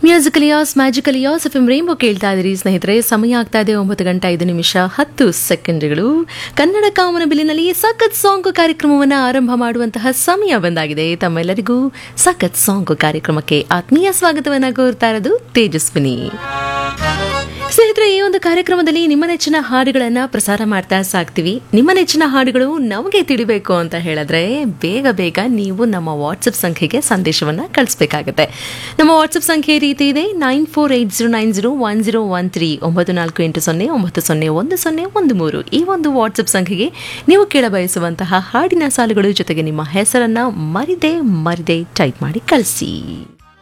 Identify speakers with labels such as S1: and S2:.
S1: musical yes magical yes F M rainbow ಕೇಳ್ತಾ ಇದ್ದೀರಿ ಸ್ನೇಹಿತರೆ ಸಮಯ ಆಗ್ತಾ ಇದೆ ಒಂಬತ್ತು ಗಂಟೆ ಐದು ನಿಮಿಷ ಹತ್ತು ಸೆಕೆಂಡ್ಗಳು ಕನ್ನಡ ಕಾಮನ ಬಿಲ್ಲಿನಲ್ಲಿ ಸಖತ್ ಸಾಂಗ್ ಕಾರ್ಯಕ್ರಮವನ್ನು ಆರಂಭ ಮಾಡುವಂತಹ ಸಮಯ ಬಂದಾಗಿದೆ ತಮ್ಮೆಲ್ಲರಿಗೂ ಸಖತ್ ಸಾಂಗ್ ಕಾರ್ಯಕ್ರಮಕ್ಕೆ ಆತ್ಮೀಯ ಸ್ವಾಗತವನ್ನು ಕೋರ್ತಾ ಇರೋದು ತೇಜಸ್ವಿನಿ ಸ್ನೇಹಿತರೆ ಈ ಒಂದು ಕಾರ್ಯಕ್ರಮದಲ್ಲಿ ನಿಮ್ಮ ನೆಚ್ಚಿನ ಹಾಡುಗಳನ್ನ ಪ್ರಸಾರ ಮಾಡ್ತಾ ಸಾಕ್ತಿವಿ ನಿಮ್ಮ ನೆಚ್ಚಿನ ಹಾಡುಗಳು ನಮಗೆ ತಿಳಿಬೇಕು ಅಂತ ಹೇಳಿದ್ರೆ ಬೇಗ ಬೇಗ ನೀವು ನಮ್ಮ ವಾಟ್ಸಪ್ ಸಂಖ್ಯೆಗೆ ಸಂದೇಶವನ್ನ ಕಳಿಸ್ಬೇಕಾಗತ್ತೆ ನಮ್ಮ ವಾಟ್ಸಪ್ ಸಂಖ್ಯೆ ಈ ರೀತಿ ಇದೆ nine four eight zero nine zero one zero one three ಒಂಬತ್ತು ನಾಲ್ಕು ಎಂಟು ಸೊನ್ನೆ ಒಂಬತ್ತು ಸೊನ್ನೆ ಒಂದು ಸೊನ್ನೆ ಒಂದು ಮೂರು ಈ ಒಂದು ವಾಟ್ಸಪ್ ಸಂಖ್ಯೆಗೆ ನೀವು ಕೇಳಬಯಸುವಂತಹ ಹಾಡಿನ ಸಾಲುಗಳು ಜೊತೆಗೆ ನಿಮ್ಮ ಹೆಸರನ್ನ ಮರಿದೆ ಮರಿದೆ ಟೈಪ್ ಮಾಡಿ ಕಳಿಸಿ